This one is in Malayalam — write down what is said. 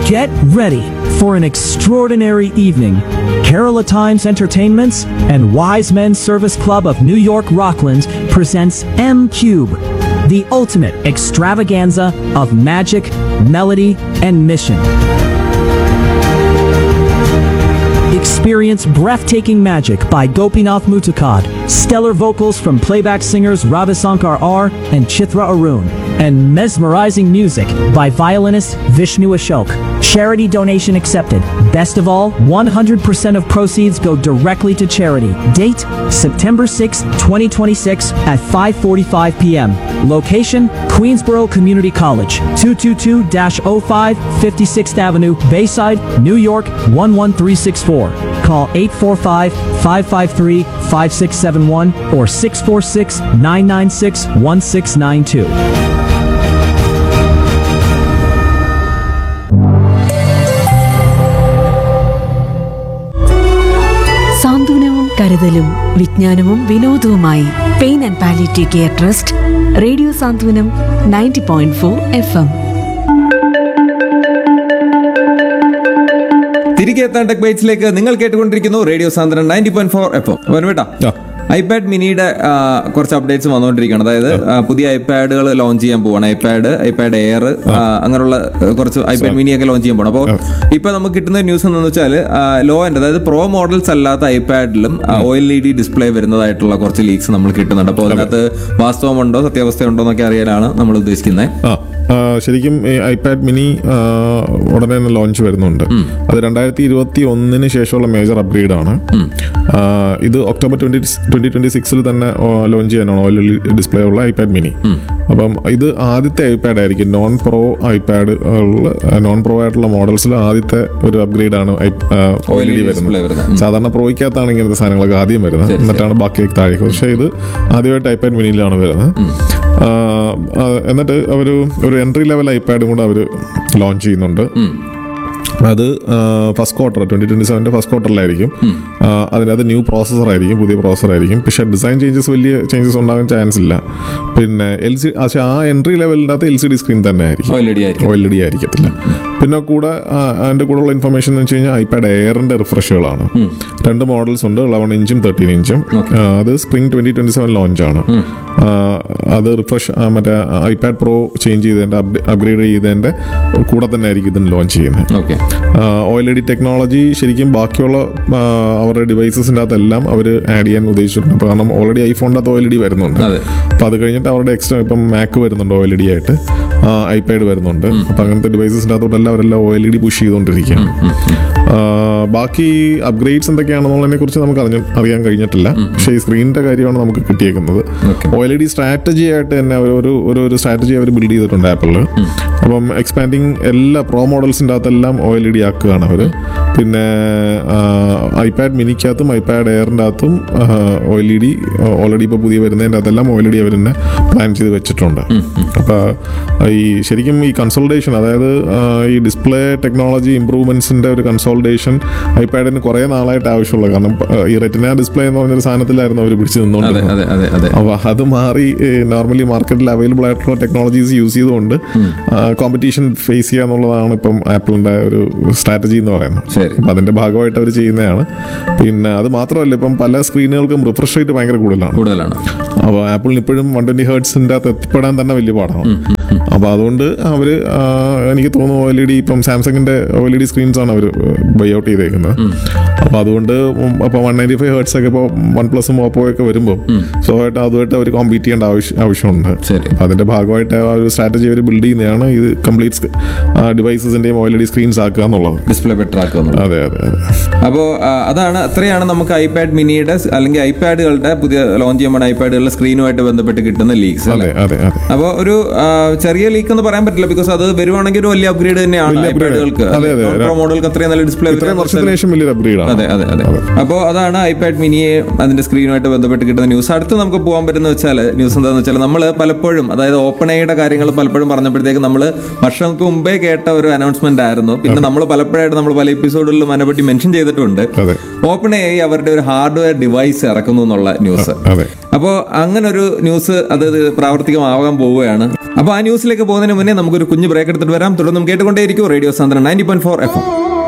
Get ready for an extraordinary evening. Kerala Times Entertainments and Wise Men Service Club of New York Rockland presents M Cube, the ultimate extravaganza of magic, melody, and mission. Experience breathtaking magic by Gopinath Mutukad, stellar vocals from playback singers Ravisankar R and Chitra Arun, and mesmerizing music by violinist Vishnu Ashok. Charity donation accepted. Best of all, 100% of proceeds go directly to charity. Date September 6, 2026 at 5:45 p.m. Location Queensboro Community College, 222-05 56th Avenue, Bayside, New York 11364. Call 845-553-5671 or 646-996-1692. സാന്ത്വനവും കരുതലും വിജ്ഞാനവും വിനോദവുമായി pain and palliative care trust radio Santhwanam ninety point four F M തിരികെ എത്താൻ ടെക് ബൈറ്റ്സിലേക്ക് നിങ്ങൾ കേട്ടുകൊണ്ടിരിക്കുന്നു റേഡിയോ സാന്ദ്രൻ ninety point four F M വേട്ടാ ആ. ഐപാഡ് മിനിയുടെ ആ, കുറച്ച് അപ്ഡേറ്റ്സ് വന്നുകൊണ്ടിരിക്കുകയാണ് അതായത് ആ, പുതിയ ഐപാഡുകൾ ലോഞ്ച് ചെയ്യാൻ പോവാണ് ഐപാഡ് ഐപാഡ് എയർ അങ്ങനെയുള്ള ആ, കുറച്ച് ഐപാഡ് മിനി ഒക്കെ ലോഞ്ച് ചെയ്യാൻ പോകണം അപ്പോൾ ഇപ്പൊ നമുക്ക് കിട്ടുന്ന ന്യൂസ് എന്താണെന്ന് വെച്ചാൽ ലോ എൻഡ് അതായത് പ്രോ മോഡൽസ് അല്ലാത്ത ഐപാഡിലും O L E D display വരുന്നതായിട്ടുള്ള കുറച്ച് ലീക്സ് നമ്മൾ കിട്ടുന്നുണ്ട് അപ്പോൾ അതിനകത്ത് വാസ്തവമുണ്ടോ സത്യാവസ്ഥയുണ്ടോ എന്നൊക്കെ അറിയാനാണ് നമ്മൾ ഉദ്ദേശിക്കുന്നത് ആ ആ, ശരിക്കും ഈ ഐപാഡ് മിനി ആ, ഉടനെ തന്നെ ലോഞ്ച് വരുന്നുണ്ട് അത് രണ്ടായിരത്തി ഇരുപത്തി ഒന്നിന് ശേഷമുള്ള മേജർ അപ്ഗ്രേഡ് ആണ് ആ, ഇത് ഒക്ടോബർ ട്വന്റി ട്വന്റി ട്വന്റി സിക്സിൽ തന്നെ ലോഞ്ച് ചെയ്യാനാണ് ഓയിൽ ഡിസ്പ്ലേ ഉള്ള ഐപാഡ് മിനി അപ്പം ഇത് ആദ്യത്തെ ഐപാഡ് ആയിരിക്കും non pro iPad non pro ആയിട്ടുള്ള മോഡൽസിൽ ആദ്യത്തെ ഒരു അപ്ഗ്രേഡ് ആണ് ഒ എൽ ഇ display വരുന്നത്. വരുന്നത് സാധാരണ പ്രോയ്ക്കകത്താണ് ഇങ്ങനത്തെ സാധനങ്ങളൊക്കെ ആദ്യം വരുന്നത് എന്നിട്ടാണ് ബാക്കി താഴേക്ക് പക്ഷേ ഇത് ആദ്യമായിട്ട് ഐപാഡ് മിനിയിലാണ് വരുന്നത് ആ, ആ, എന്നിട്ട് അവർ ഒരു എൻട്രി ലെവൽ ഐപാഡും കൂടെ അവർ ലോഞ്ച് ചെയ്യുന്നുണ്ട് അത് ഫസ്റ്റ് ക്വാർട്ടർ ട്വന്റി ട്വന്റി സെവൻ്റെ ഫസ്റ്റ് ക്വാർട്ടറിലായിരിക്കും ആ, അതിനകത്ത് ന്യൂ പ്രോസസ്സർ ആയിരിക്കും പുതിയ പ്രോസസ്സർ ആയിരിക്കും പക്ഷേ ഡിസൈൻ ചേഞ്ചസ് വലിയ ചേഞ്ചസ് ഉണ്ടാകാൻ ചാൻസ് ഇല്ല പിന്നെ എൽ സി പക്ഷേ ആ എൻട്രി ലെവലിൻ്റെ അകത്ത് എൽ സി ഡി സ്ക്രീൻ തന്നെ ആയിരിക്കും OLED ആയിരിക്കും. ഒ എൽ ഡി ആയിരിക്കത്തില്ല പിന്നെ കൂടെ ആ, അതിന്റെ കൂടെ ഉള്ള ഇൻഫർമേഷൻ എന്ന് വെച്ച് കഴിഞ്ഞാൽ ഐപാഡ് എയറിന്റെ റിഫ്രഷുകളാണ് രണ്ട് മോഡൽസ് ഉണ്ട് ഇലവൻ ഇഞ്ചും തേർട്ടീൻ ഇഞ്ചും ആ, അത് spring twenty twenty seven launch ആണ് ആ, അത് റിഫ്രഷ് മറ്റേ ഐപാഡ് പ്രോ ചേഞ്ച് ചെയ്തതിന്റെ അപ്ഗ്രേഡ് ചെയ്തതിന്റെ കൂടെ തന്നെ ആയിരിക്കും ഇതിന് ലോഞ്ച് ചെയ്യുന്നത് okay O L D technology ശരിക്കും ബാക്കിയുള്ള ആ, അവരുടെ ഡിവൈസസിൻ്റെ അകത്തെല്ലാം അവർ ആഡ് ചെയ്യാൻ ഉദ്ദേശിച്ചിട്ടുണ്ട് അപ്പോൾ കാരണം ഓൾറെഡി ഐഫോണിൻ്റെ അകത്ത് ഒ എൽ ഡി വരുന്നുണ്ട് അതെ. അപ്പോൾ അത് കഴിഞ്ഞിട്ട് അവരുടെ എക്സ്ട്രാ ഇപ്പം മാക്ക് വരുന്നുണ്ട് ഒ എൽ ഡി ആയിട്ട് ഐപാഡ് വരുന്നുണ്ട് അപ്പോൾ അങ്ങനത്തെ ഡിവൈസസിൻ്റെ അകത്തോട്ടെല്ലാം അവരെല്ലാം ഒ എൽ ഡി പുഷ് ചെയ്തുകൊണ്ടിരിക്കുകയാണ് ആ, ബാക്കി അപ്ഗ്രേഡ്സ് എന്തൊക്കെയാണെന്നുള്ളതിനെ കുറിച്ച് നമുക്ക് അറിഞ്ഞ അറിയാൻ കഴിഞ്ഞിട്ടില്ല പക്ഷേ ഈ സ്ക്രീനിന്റെ കാര്യമാണ് നമുക്ക് കിട്ടിയേക്കുന്നത് ഒ എൽ ഡി സ്ട്രാറ്റജി ആയിട്ട് തന്നെ അവർ ഒരു ഒരു ഒരു സ്ട്രാറ്റജി അവർ ബിൽഡ് ചെയ്തിട്ടുണ്ട് ആപ്പിളിൽ അപ്പം എക്സ്പാൻഡിങ് എല്ലാ പ്രോ മോഡൽസിൻ്റെ അകത്തെല്ലാം ഒ എൽ ഡി ആക്കുകയാണ് അവർ പിന്നെ ഐപാഡ് മിനിക്കകത്തും ഐപാഡ് എയറിൻ്റെ അകത്തും O L E D already ഇപ്പോൾ പുതിയ വരുന്നതിൻ്റെ അകത്തെല്ലാം ഒ എൽ ഇ ഡി അവർ തന്നെ പ്ലാൻ ചെയ്ത് വെച്ചിട്ടുണ്ട് അപ്പോൾ ഈ ശരിക്കും ഈ കൺസോൾട്ടേഷൻ അതായത് ആ, ഈ ഡിസ്പ്ലേ ടെക്നോളജി ഇമ്പ്രൂവ്മെന്റ്സിന്റെ ഒരു കൺസോൾട്ടേഷൻ ഐപാഡിന് കുറേ നാളായിട്ട് ആവശ്യമുള്ളത് കാരണം ആ, ഈ റെറ്റിന ഡിസ്പ്ലേ എന്ന് പറഞ്ഞൊരു സാധനത്തിലായിരുന്നു അവർ പിടിച്ചു അതെ നിന്നുകൊണ്ടിരുന്നത് അതെ അതെ അതെ അപ്പൊ അത് മാറി നോർമലി മാർക്കറ്റിൽ അവൈലബിൾ ആയിട്ടുള്ള ടെക്നോളജീസ് യൂസ് ചെയ്തുകൊണ്ട് കോമ്പറ്റീഷൻ ഫേസ് ചെയ്യുക എന്നുള്ളതാണ് ഇപ്പം ആപ്പിളിന്റെ ഒരു സ്ട്രാറ്റജി എന്ന് പറയുന്നത് ശരി. അപ്പൊ അതിന്റെ ഭാഗമായിട്ട് അവർ ചെയ്യുന്നതാണ് പിന്നെ അത് മാത്രമല്ല ഇപ്പം പല സ്ക്രീനുകൾക്കും റിഫ്രഷ് റേറ്റ് ഭയങ്കര കൂടുതലാണ് കൂടുതലാണ് അപ്പോൾ ആപ്പിളിന് ഇപ്പോഴും വൺ ട്വന്റി ഹേർട്സിന്റെ അകത്ത് എത്തിപ്പെടാൻ തന്നെ വലിയ പാടാണ് അപ്പോൾ അതുകൊണ്ട് അവര് ആ, എനിക്ക് തോന്നുന്നു ഒ എൽ ഇ ഡി ഇപ്പം സാംസങ്ങിന്റെ O L E D screens ആണ് അവർ ബൈ ഔട്ട് ചെയ്തേക്കുന്നത് അപ്പോൾ അതുകൊണ്ട് അപ്പോൾ വൺ നയൻറ്റി ഫൈവ് ഹേർട്സ് ഒക്കെ ഇപ്പോൾ വൺ പ്ലസും ഓപ്പോ ഒക്കെ വരുമ്പോൾ സ്വാഭാവികമായിട്ട് അതുമായിട്ട് അവർ കോമ്പീറ്റ് ചെയ്യേണ്ട ആവശ്യം ആവശ്യമുണ്ട് ശരി. അപ്പോൾ അതിന്റെ ഭാഗമായിട്ട് ആ ഒരു സ്ട്രാറ്റജി അവർ ബിൽഡ് ചെയ്യുന്നതാണ് ഇത് കംപ്ലീറ്റ് ഡിവൈസസിന്റെയും O L E D screens ആക്കുക എന്നുള്ളത് ഡിസ്പ്ലേ ബെറ്റർ ആക്കുന്നു അതെ അതെ അതെ അപ്പോൾ അതാണ് അത്രയാണ് നമുക്ക് ഐപാഡ് മിനിയുടെ സ് അല്ലെങ്കിൽ ഐപാഡുകളുടെ പുതിയ ലോഞ്ച് ചെയ്യുമ്പോൾ ഐപാഡുകളുടെ സ്ക്രീനുമായിട്ട് ബന്ധപ്പെട്ട് കിട്ടുന്ന ലീക്സ് അതെ അതെ അതെ അപ്പോൾ ഒരു ആ, ചെറിയ ലീക്ക് എന്ന് പറയാൻ പറ്റില്ല ബിക്കോസ് അത് വരുവാണെങ്കിൽ ഒരു വലിയ അപ്ഗ്രേഡ് തന്നെയാണ് വലിയ upgrade. ഐപാഡുകൾക്ക് അതെ, അതെ. പ്രോ മോഡലുകൾക്ക് അത്രയും നല്ല ഡിസ്പ്ലേ ഇത്രയും വർഷത്തിന് ശേഷം വലിയൊരു അപ്ഗ്രേഡ് ആണ് അതെ അതെ അതെ അപ്പോൾ അതാണ് ഐപാഡ് മിനിയെ അതിന്റെ സ്ക്രീനുമായിട്ട് ബന്ധപ്പെട്ട് കിട്ടുന്ന ന്യൂസ് അടുത്ത് നമുക്ക് പോകാൻ പറ്റുന്ന വെച്ചാൽ ന്യൂസ് എന്താണെന്ന് വെച്ചാൽ നമ്മൾ പലപ്പോഴും അതായത് ഓപ്പൺ ഐയുടെ കാര്യങ്ങൾ പലപ്പോഴും പറഞ്ഞപ്പോഴത്തേക്ക് നമ്മൾ വർഷങ്ങൾക്ക് മുമ്പേ കേട്ട ഒരു അനൗൺസ്മെന്റ് ആയിരുന്നു പിന്നെ നമ്മൾ പലപ്പോഴായിട്ട് നമ്മൾ പല എപ്പിസോഡുകളിലും അതിനെപ്പറ്റി മെൻഷൻ ചെയ്തിട്ടുണ്ട് അതെ. ഓപ്പൺ എ അവരുടെ ഒരു ഹാർഡ്വെയർ ഡിവൈസ് ഇറക്കുന്നു എന്നുള്ള ന്യൂസ് അതെ അപ്പോൾ അങ്ങനെ ഒരു ന്യൂസ് അത് പ്രാവർത്തികമാകാൻ പോവുകയാണ് അപ്പോൾ ആ ന്യൂസിലേക്ക് പോകുന്നതിന് മുന്നേ നമുക്കൊരു കുഞ്ഞു ബ്രേക്ക് എടുത്തിട്ട് വരാം തുടർന്നും കേട്ടുകൊണ്ടേയിരിക്കും റേഡിയോ സാന്ദ്രൻ ninety point four F M